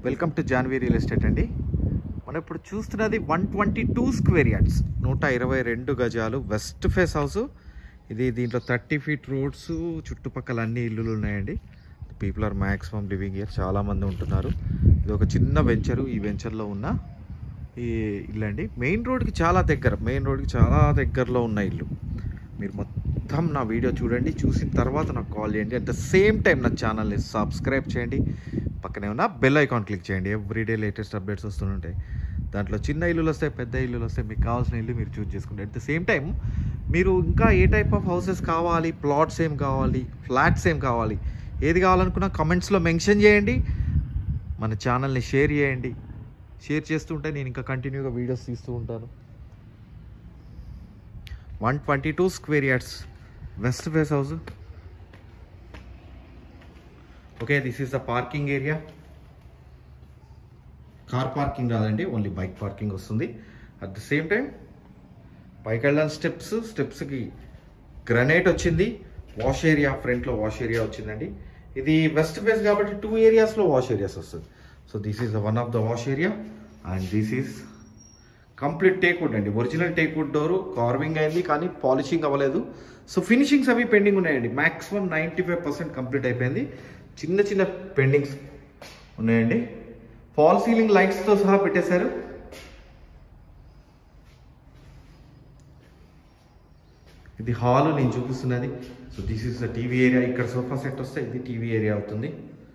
welcome to Janvi real estate అండి మనం ఇప్పుడు చూస్తున్నది one twenty two square yards నూట ఇరవై రెండు గజాలు వెస్ట్ ఫేస్ హౌస్ ఇది దీంట్లో థర్టీ ఫీట్ రోడ్స్ చుట్టుపక్కల అన్ని ఇల్లులు ఉన్నాయండి people are maximum living here చాలామంది ఉంటున్నారు ఇది ఒక చిన్న వెంచరు ఈ వెంచర్లో ఉన్న ఈ ఇల్లు అండి మెయిన్ రోడ్కి చాలా దగ్గర మెయిన్ రోడ్కి చాలా దగ్గరలో ఉన్న ఇల్లు మీరు మొత్తం నా వీడియో చూడండి చూసిన తర్వాత నాకు కాల్ చేయండి అట్ ద సేమ్ టైం నా ఛానల్ని సబ్స్క్రైబ్ చేయండి పక్కనే ఉన్న బెల్ ఐకాన్ క్లిక్ చేయండి ఎవ్రీడే లేటెస్ట్ అప్డేట్స్ వస్తుంటాయి దాంట్లో చిన్న ఇల్లులు వస్తాయి పెద్ద ఇల్లులు వస్తాయి మీకు కావాల్సిన ఇల్లు మీరు చూస్ చేసుకోండి అట్ ద సేమ్ టైం మీరు ఇంకా ఏ టైప్ ఆఫ్ హౌసెస్ కావాలి ప్లాట్స్ ఏం కావాలి ఫ్లాట్స్ ఏం కావాలి ఏది కావాలనుకున్నా కమెంట్స్లో మెన్షన్ చేయండి మన ఛానల్ని షేర్ చేయండి షేర్ చేస్తుంటే నేను ఇంకా కంటిన్యూగా వీడియోస్ తీస్తూ ఉంటాను one twenty two square yards west face house okay this is the parking area car parking రాదండి ఓన్లీ బైక్ పార్కింగ్ వస్తుంది అట్ ద సేమ్ టైం పైకి వెళ్ళాలి స్టెప్స్ స్టెప్స్కి గ్రనైట్ వచ్చింది వాష్ ఏరియా ఫ్రంట్లో వాష్ ఏరియా వచ్చిందండి ఇది వెస్ట్ ఫేస్ కాబట్టి టూ ఏరియాస్లో వాష్ ఏరియాస్ వస్తుంది so this is one of the wash area and this is complete teakwood అండి ఒరిజినల్ టేక్వుడ్ డోరు కార్వింగ్ అయింది కానీ పాలిషింగ్ అవ్వలేదు సో ఫినిషింగ్స్ అవి పెండింగ్ ఉన్నాయండి maximum ninety five percent complete అయిపోయింది చిన్న చిన్న పెండింగ్స్ ఉన్నాయండి ఫాల్ సీలింగ్ లైట్స్తో సహా పెట్టేశారు ఇది హాల్ నేను చూపిస్తున్నది so this is the TV area ఇక్కడ సోఫా సెట్ వస్తే ఇది టీవీ ఏరియా అవుతుంది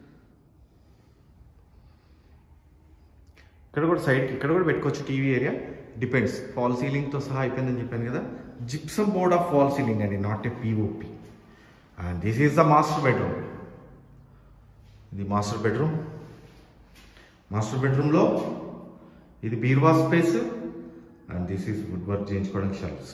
ఇక్కడ కూడా సైడ్కి ఇక్కడ కూడా పెట్టుకోవచ్చు టీవీ ఏరియా డిపెండ్స్ ఫాల్ సీలింగ్తో సహా అయిపోయిందని చెప్పాను కదా gypsum board of fall ceiling అండి not a POP and this is the master bedroom ఇది మాస్టర్ బెడ్రూమ్ మాస్టర్ బెడ్రూమ్లో ఇది బీర్వా space and this is wood work చేయించుకోవడానికి షెల్ఫ్స్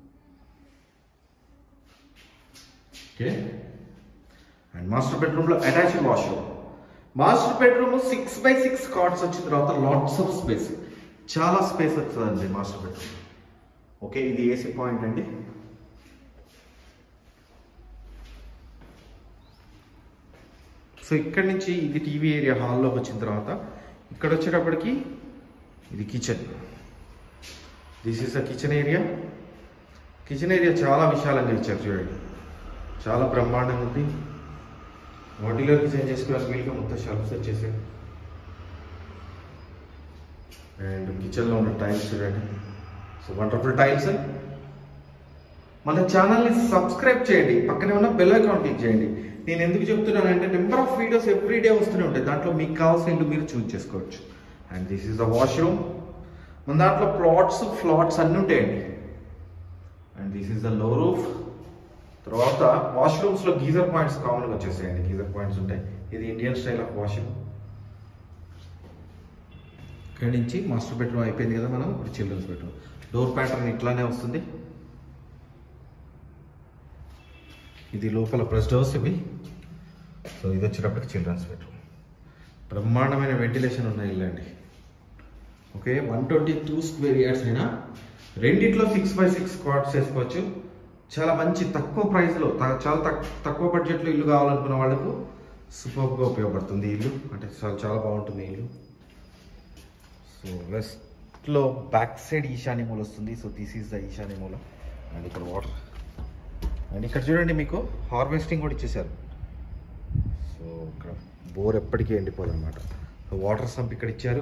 ఓకే అండ్ మాస్టర్ బెడ్రూమ్లో attached washroom master bedroom six by six cupboards వచ్చిన తర్వాత lots of space చాలా space వస్తుందండి మాస్టర్ బెడ్రూమ్ ఓకే ఇది ఏసీ పాయింట్ అండి సో ఇక్కడ నుంచి ఇది టీవీ ఏరియా హాల్లోకి వచ్చిన తర్వాత ఇక్కడ వచ్చేటప్పటికి ఇది kitchen this is the kitchen area kitchen area చాలా విశాలంగా ఇచ్చారు చూడండి చాలా బ్రహ్మాండంగా ఉంది మాడ్యులర్ కిచెన్ చేసుకోవాలి వీలుగా మొత్తం షెల్ఫ్స్ వచ్చేసాయి అండ్ కిచెన్లో ఉన్న టైల్స్ చూడండి సో వండర్ఫుల్ టైల్స్ మన ఛానల్ని సబ్స్క్రైబ్ చేయండి పక్కనే ఉన్న బెల్ ఐకాన్ క్లిక్ చేయండి నేను ఎందుకు చెప్తున్నానంటే number of videos every day వస్తూనే ఉంటాయి దాంట్లో మీకు కావాల్సిన ఇల్లు మీరు చూస్ చేసుకోవచ్చు and this is the washroom మన దాంట్లో ప్లాట్స్ ఫ్లాట్స్ అన్నీ ఉంటాయండి and this is the low roof తర్వాత వాష్రూమ్స్లో గీజర్ పాయింట్స్ కామన్గా వచ్చేసాయండి గీజర్ పాయింట్స్ ఉంటాయి ఇది ఇండియన్ స్టైల్ ఆఫ్ వాషింగ్ ఇక్కడి నుంచి మాస్టర్ బెడ్రూమ్ అయిపోయింది కదా మనం ఇప్పుడు చిల్డ్రన్స్ బెడ్రూమ్ డోర్ ప్యాటర్న్ ఇట్లానే వస్తుంది ఇది లోపల ప్రెస్ డోర్స్ ఇవి సో ఇది వచ్చేటప్పటికి చిల్డ్రన్స్ బెడ్రూమ్ బ్రహ్మాండమైన వెంటిలేషన్ ఉన్న ఇల్లు అండి okay one twenty two square years అయినా రెండిట్లో సిక్స్ బై సిక్స్ క్వార్ట్స్ వేసుకోవచ్చు చాలా మంచి తక్కువ ప్రైస్లో చాలా తక్- తక్కువ బడ్జెట్లో ఇల్లు కావాలనుకున్న వాళ్ళకు సూపర్గా ఉపయోగపడుతుంది ఈ ఇల్లు అంటే చాలా చాలా బాగుంటుంది ఈ ఇల్లు సో వెస్ట్లో బ్యాక్ సైడ్ ఈశాన్య మూల వస్తుంది సో దిస్ ఈస్ ద ఈశాన్య మూల అండ్ ఇక్కడ వాటర్ అండ్ ఇక్కడ చూడండి మీకు హార్వెస్టింగ్ కూడా ఇచ్చేసారు సో ఇక్కడ బోర్ ఎప్పటికీ ఎండిపోదు అనమాట సో వాటర్ సంప్ ఇక్కడ ఇచ్చారు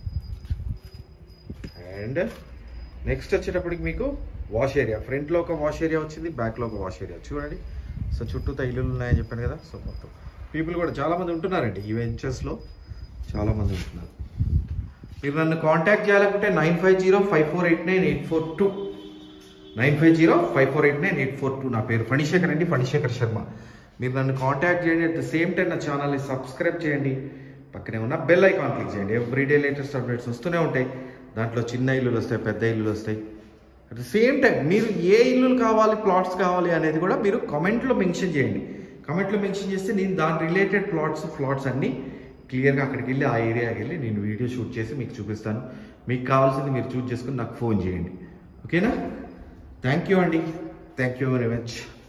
అండ్ నెక్స్ట్ వచ్చేటప్పటికి మీకు వాష్ ఏరియా ఫ్రంట్లో ఒక వాష్ ఏరియా వచ్చింది బ్యాక్లో ఒక వాష్ ఏరియా చూడండి సో చుట్టూతో ఇల్లులు ఉన్నాయని చెప్పాను కదా సో మొత్తం పీపుల్ కూడా చాలామంది ఉంటున్నారండి ఈ వెంచర్స్లో చాలామంది ఉంటున్నారు మీరు నన్ను కాంటాక్ట్ చేయాలనుకుంటే nine five zero five four eight nine eight four two nine five zero five four eight nine eight four two నా పేరు ఫణిశేఖర్ అండి ఫణిశేఖర్ శర్మ మీరు నన్ను కాంటాక్ట్ చేయండి అట్ ద సేమ్ టైం నా ఛానల్ని సబ్స్క్రైబ్ చేయండి పక్కనే ఉన్న బెల్ ఐకాన్ క్లిక్ చేయండి ఎవ్రీడే లేటెస్ట్ అప్డేట్స్ వస్తూనే ఉంటాయి దాంట్లో చిన్న ఇల్లులు వస్తాయి పెద్ద ఇల్లులు వస్తాయి అట్ ద సేమ్ టైం మీరు ఏ ఇల్లులు కావాలి ప్లాట్స్ కావాలి అనేది కూడా మీరు కామెంట్లో మెన్షన్ చేయండి కామెంట్లో మెన్షన్ చేస్తే నేను దాని రిలేటెడ్ ప్లాట్స్ ఫ్లాట్స్ అన్నీ క్లియర్గా అక్కడికి వెళ్ళి ఆ ఏరియాకి వెళ్ళి నేను వీడియో షూట్ చేసి మీకు చూపిస్తాను మీకు కావాల్సింది మీరు చూస్ చేసుకుని నాకు ఫోన్ చేయండి ఓకేనా థ్యాంక్ యూ అండి థ్యాంక్ యూ వెరీ మచ్